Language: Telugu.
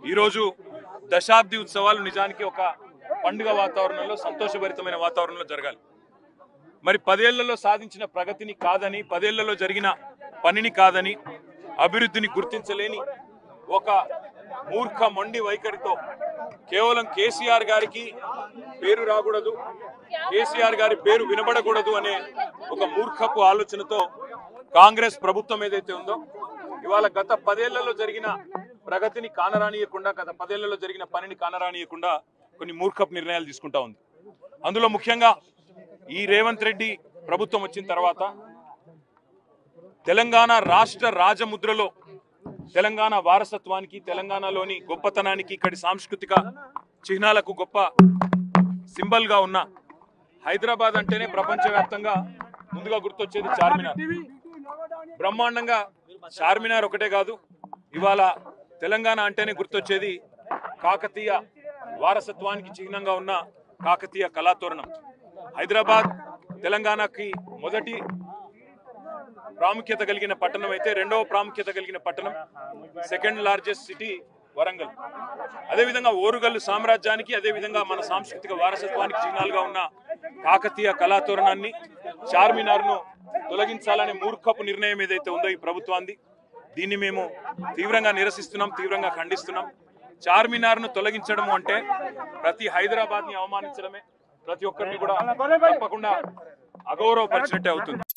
ఈరోజు దశాబ్ది ఉత్సవాలు నిజానికి ఒక పండుగ వాతావరణంలో సంతోషభరితమైన వాతావరణంలో జరగాలి మరి పదేళ్లలో సాధించిన ప్రగతిని కాదని పదేళ్లలో జరిగిన పనిని కాదని అభివృద్ధిని గుర్తించలేని ఒక మూర్ఖ మొండి వైఖరితో కేవలం కేసీఆర్ గారికి పేరు రాకూడదు కేసీఆర్ గారి పేరు వినబడకూడదు అనే ఒక మూర్ఖపు ఆలోచనతో కాంగ్రెస్ ప్రభుత్వం ఏదైతే ఉందో ఇవాళ గత పదేళ్లలో జరిగిన ప్రగతిని కానరానియకుండా గత పదేళ్లలో జరిగిన పనిని కానరానియకుండా కొన్ని మూర్ఖపు నిర్ణయాలు తీసుకుంటా ఉంది అందులో ముఖ్యంగా ఈ రేవంత్ రెడ్డి ప్రభుత్వం వచ్చిన తర్వాత తెలంగాణ రాష్ట్ర రాజముద్రలో తెలంగాణ వారసత్వానికి తెలంగాణలోని గొప్పతనానికి ఇక్కడి సాంస్కృతిక చిహ్నాలకు గొప్ప సింబల్ గా ఉన్న హైదరాబాద్ అంటేనే ప్రపంచవ్యాప్తంగా ముందుగా గుర్తొచ్చేది చార్మినార్ బ్రహ్మాండంగా చార్మినార్ ఒకటే కాదు ఇవాళ తెలంగాణ అంటేనే గుర్తొచ్చేది కాకతీయ వారసత్వానికి చిహ్నంగా ఉన్న కాకతీయ కళాతోరణం హైదరాబాద్ తెలంగాణకి మొదటి ప్రాముఖ్యత కలిగిన పట్టణం అయితే రెండవ ప్రాముఖ్యత కలిగిన పట్టణం సెకండ్ లార్జెస్ట్ సిటీ వరంగల్ అదేవిధంగా ఓరుగల్లు సామ్రాజ్యానికి అదేవిధంగా మన సాంస్కృతిక వారసత్వానికి చిహ్నాలుగా ఉన్న కాకతీయ కళాతోరణాన్ని చార్మినార్ను తొలగించాలనే మూర్ఖపు నిర్ణయం ఏదైతే ఉందో ఈ ప్రభుత్వాన్ని దీన్ని మేము తీవ్రంగా నిరసిస్తున్నాం తీవ్రంగా ఖండిస్తున్నాం చార్మినార్ను తొలగించడం అంటే ప్రతి హైదరాబాద్ని అవమానించడమే ప్రతి ఒక్కరిని కూడా తప్పకుండా అగౌరవపరిచినట్టే అవుతుంది